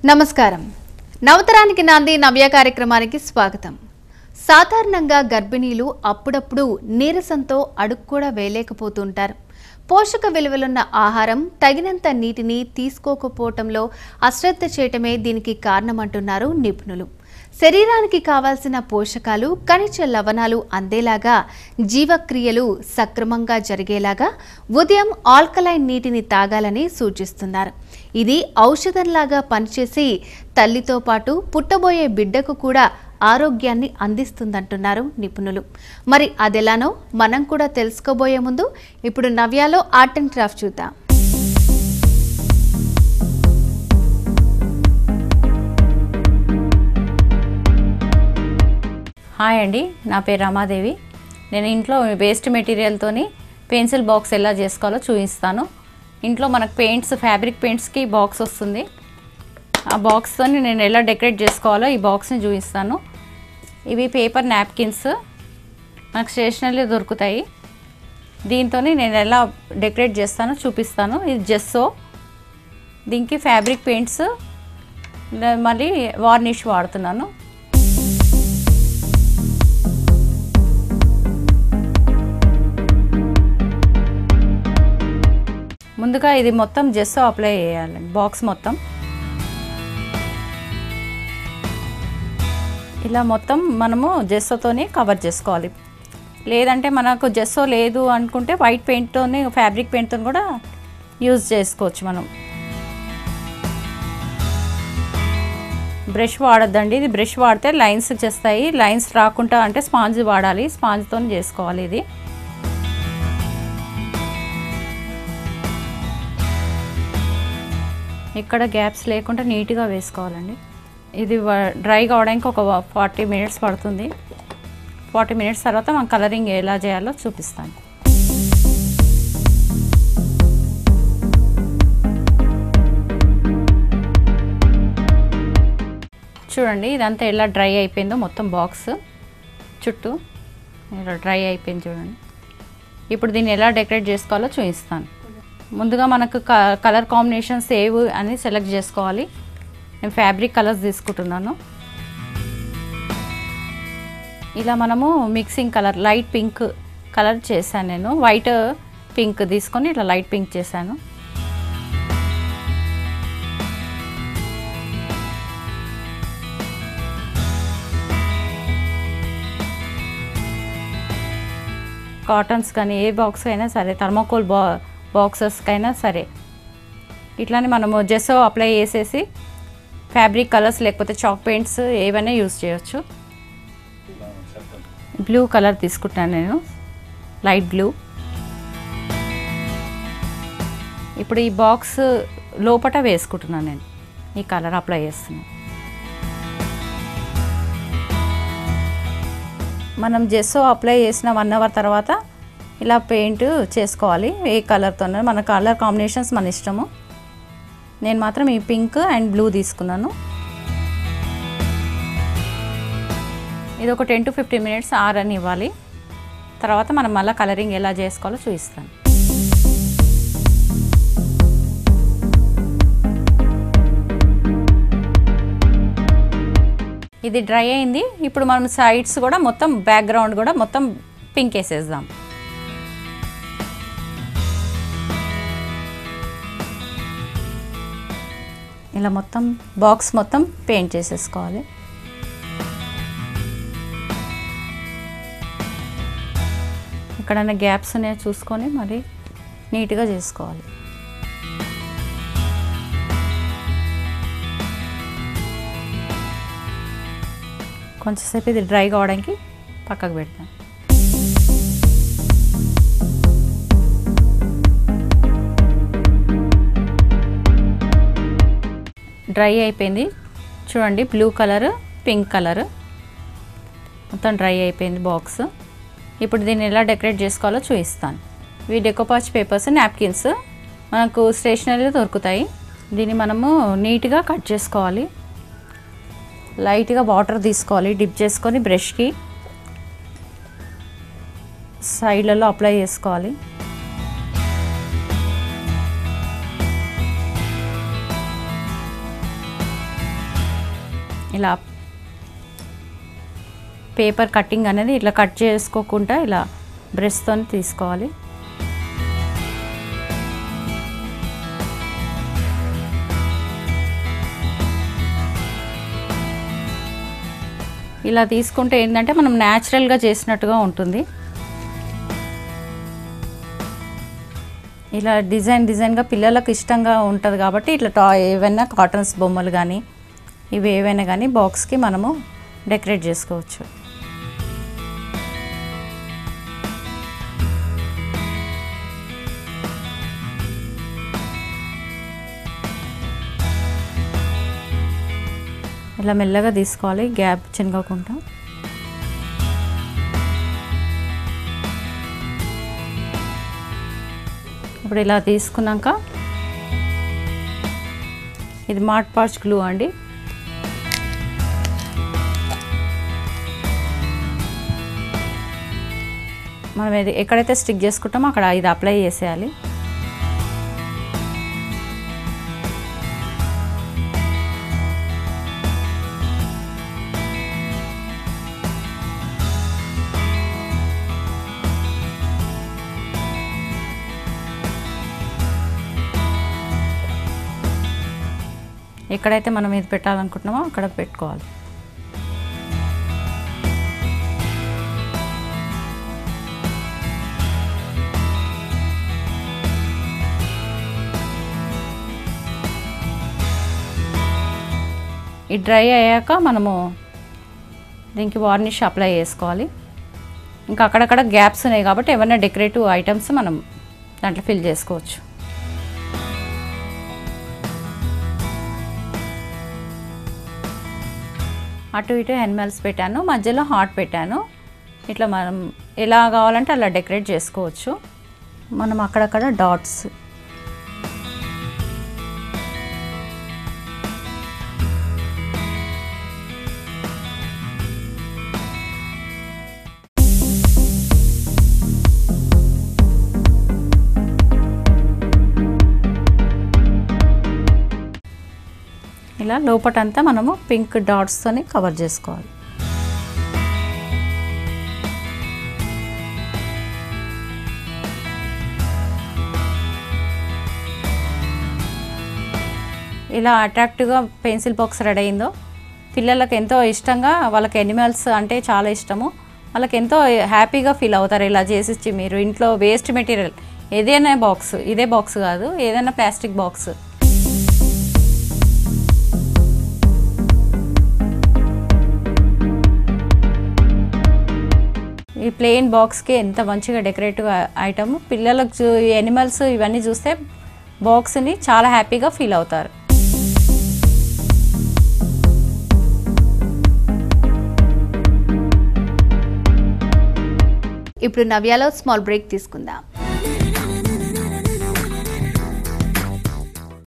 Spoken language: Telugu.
నమస్కారం నవతరానికి నాంది నవ్య కార్యక్రమానికి స్వాగతం సాధారణంగా గర్భిణీలు అప్పుడప్పుడు నీరసంతో అడుగు కూడా వేయలేకపోతుంటారు పోషక విలువలున్న ఆహారం తగినంత నీటిని తీసుకోకపోవటంలో అశ్రద్ధ చేయటమే దీనికి కారణమంటున్నారు నిపుణులు శరీరానికి కావాల్సిన పోషకాలు ఖనిజ లవణాలు అందేలాగా జీవక్రియలు సక్రమంగా జరిగేలాగా ఉదయం ఆల్కలైన్ నీటిని తాగాలని సూచిస్తున్నారు ఇది ఔషధంలాగా పనిచేసి తల్లితో పాటు పుట్టబోయే బిడ్డకు కూడా ఆరోగ్యాన్ని అందిస్తుందంటున్నారు నిపుణులు మరి అదెలానో మనం కూడా తెలుసుకోబోయే ముందు ఇప్పుడు నవ్యాలో ఆర్ట్ అండ్ క్రాఫ్ట్ చూద్దాం హాయ్ అండి నా పేరు రమాదేవి నేను ఇంట్లో వేస్ట్ మెటీరియల్తోని పెన్సిల్ బాక్స్ ఎలా చేసుకోవాలో చూపిస్తాను ఇంట్లో మనకు పెయింట్స్ ఫ్యాబ్రిక్ పెయింట్స్కి బాక్స్ వస్తుంది ఆ బాక్స్తో నేను ఎలా డెకరేట్ చేసుకోవాలో ఈ బాక్స్ని చూపిస్తాను ఇవి పేపర్ నాప్కిన్స్ మనకు స్టేషనరీ దొరుకుతాయి దీంతో నేను ఎలా డెకరేట్ చేస్తానో చూపిస్తాను ఇది జెస్సో దీనికి ఫ్యాబ్రిక్ పెయింట్స్ మళ్ళీ వార్నిష్ వాడుతున్నాను ముందుగా ఇది మొత్తం జెస్సో అప్లై చేయాలండి బాక్స్ మొత్తం ఇలా మొత్తం మనము జెస్సోతోని కవర్ చేసుకోవాలి లేదంటే మనకు జెస్సో లేదు అనుకుంటే వైట్ పెయింట్తోని ఫ్యాబ్రిక్ పెయింట్తో కూడా యూజ్ చేసుకోవచ్చు మనం బ్రష్ వాడొద్దండి ఇది బ్రష్ వాడితే లైన్స్ చేస్తాయి లైన్స్ రాకుండా అంటే స్పాంజ్ వాడాలి స్పాంజ్తో చేసుకోవాలి ఇది ఇక్కడ గ్యాప్స్ లేకుండా నీట్గా వేసుకోవాలండి ఇది డ్రై కావడానికి ఒక ఫార్టీ మినిట్స్ పడుతుంది ఫార్టీ మినిట్స్ తర్వాత మనం కలరింగ్ ఎలా చేయాలో చూపిస్తాను చూడండి ఇదంతా ఎలా డ్రై అయిపోయిందో మొత్తం బాక్స్ చుట్టూ ఇలా డ్రై అయిపోయింది చూడండి ఇప్పుడు దీన్ని ఎలా డెకరేట్ చేసుకోవాలో చూపిస్తాను ముందుగా మనకు క- కలర్ కాంబినేషన్స్ ఏవి అని సెలెక్ట్ చేసుకోవాలి నేను ఫ్యాబ్రిక్ కలర్స్ తీసుకుంటున్నాను ఇలా మనము mixing colour light pink colour చేశాను నేను వైట్ పింక్ తీసుకొని ఇట్లా లైట్ పింక్ చేశాను కాటన్స్ కానీ ఏ బాక్స్ అయినా సరే థర్మోకోల్ బా బాక్సెస్కైనా సరే ఇట్లానే మనము జెస్సో అప్లై చేసేసి ఫ్యాబ్రిక్ కలర్స్ లేకపోతే చాక్ పెయింట్స్ ఏవైనా యూస్ చేయొచ్చు బ్లూ కలర్ తీసుకుంటాను నేను లైట్ బ్లూ ఇప్పుడు ఈ బాక్స్ లోపట వేసుకుంటున్నాను నేను ఈ కలర్ అప్లై చేస్తున్నాను మనం జెస్సో అప్లై చేసిన వన్ అవర్ తర్వాత ఇలా పెయింట్ చేసుకోవాలి ఏ కలర్తో మన కలర్ కాంబినేషన్స్ మన ఇష్టము నేను మాత్రం ఈ పింక్ అండ్ బ్లూ తీసుకున్నాను ఇది ఒక టెన్ టు ఫిఫ్టీన్ మినిట్స్ ఆరని ఇవ్వాలి తర్వాత మనం మళ్ళీ కలరింగ్ ఎలా చేసుకోవాలో చూపిస్తాను ఇది డ్రై అయింది ఇప్పుడు మనం సైడ్స్ కూడా మొత్తం బ్యాక్గ్రౌండ్ కూడా మొత్తం పింక్ వేసేద్దాం ఇలా మొత్తం బాక్స్ మొత్తం పెయింట్ చేసేసుకోవాలి ఎక్కడైనా గ్యాప్స్ ఉన్నాయో చూసుకొని మరి నీట్గా చేసుకోవాలి కొంచెంసేపు ఇది డ్రై కావడానికి పక్కకు పెడతాం డ్రై అయిపోయింది చూడండి బ్లూ కలర్ పింక్ కలర్ మొత్తం డ్రై అయిపోయింది బాక్స్ ఇప్పుడు దీన్ని ఎలా డెకరేట్ చేసుకోవాలో చూపిస్తాను ఇవి డెకోపాచ్ పేపర్స్ నాప్కిన్స్ మనకు స్టేషనరీలో దొరుకుతాయి దీన్ని మనము నీట్గా కట్ చేసుకోవాలి లైట్గా వాటర్ తీసుకోవాలి డిప్ చేసుకొని బ్రష్కి సైడ్లలో అప్లై చేసుకోవాలి ఇలా పేపర్ కటింగ్ అనేది ఇట్లా కట్ చేసుకోకుండా ఇలా బ్రష్తో తీసుకోవాలి ఇలా తీసుకుంటే ఏంటంటే మనం న్యాచురల్గా చేసినట్టుగా ఉంటుంది ఇలా డిజైన్ డిజైన్గా పిల్లలకు ఇష్టంగా ఉంటుంది కాబట్టి ఇట్లా టా ఏవైనా కాటన్స్ బొమ్మలు కానీ ఇవి ఏవైనా కానీ బాక్స్కి మనము డెకరేట్ చేసుకోవచ్చు ఇలా మెల్లగా తీసుకోవాలి గ్యాప్ చినగకుండా ఇప్పుడు ఇలా తీసుకున్నాక ఇది మార్ట్ పాచ్ గ్లూ అండి మనం ఇది ఎక్కడైతే స్టిక్ చేసుకుంటామో అక్కడ ఇది అప్లై చేసేయాలి ఎక్కడైతే మనం ఇది పెట్టాలనుకుంటున్నామో అక్కడ పెట్టుకోవాలి ఈ డ్రై అయ్యాక మనము దీనికి వార్నిష్ అప్లై చేసుకోవాలి ఇంకా అక్కడక్కడ గ్యాప్స్ ఉన్నాయి కాబట్టి ఏమైనా డెకరేటివ్ ఐటమ్స్ మనం దాంట్లో ఫిల్ చేసుకోవచ్చు అటు ఇటు ఎనిమల్స్ పెట్టాను మధ్యలో హార్ట్ పెట్టాను ఇట్లా మనం ఎలా కావాలంటే అలా డెకరేట్ చేసుకోవచ్చు మనం అక్కడక్కడ డాట్స్ ఇలా లోపటంతా మనము పింక్ డాట్స్తోని కవర్ చేసుకోవాలి ఇలా అట్రాక్టివ్గా పెన్సిల్ బాక్స్ రెడీ అయిందో పిల్లలకు ఎంతో ఇష్టంగా వాళ్ళకి ఎనిమల్స్ అంటే చాలా ఇష్టము వాళ్ళకి ఎంతో హ్యాపీగా ఫీల్ అవుతారు ఇలా చేసిచ్చి మీరు ఇంట్లో వేస్ట్ మెటీరియల్ ఏదైనా బాక్స్ ఇదే బాక్స్ కాదు ఏదైనా ప్లాస్టిక్ బాక్స్ ఈ ప్లెయిన్ బాక్స్కి ఎంత మంచిగా డెకరేటివ్ ఐటమ్ పిల్లలకు ఎనిమల్స్ ఇవన్నీ చూస్తే బాక్స్ని చాలా హ్యాపీగా ఫీల్ అవుతారు ఇప్పుడు నవ్యాలో స్మాల్ బ్రేక్ తీసుకుందాం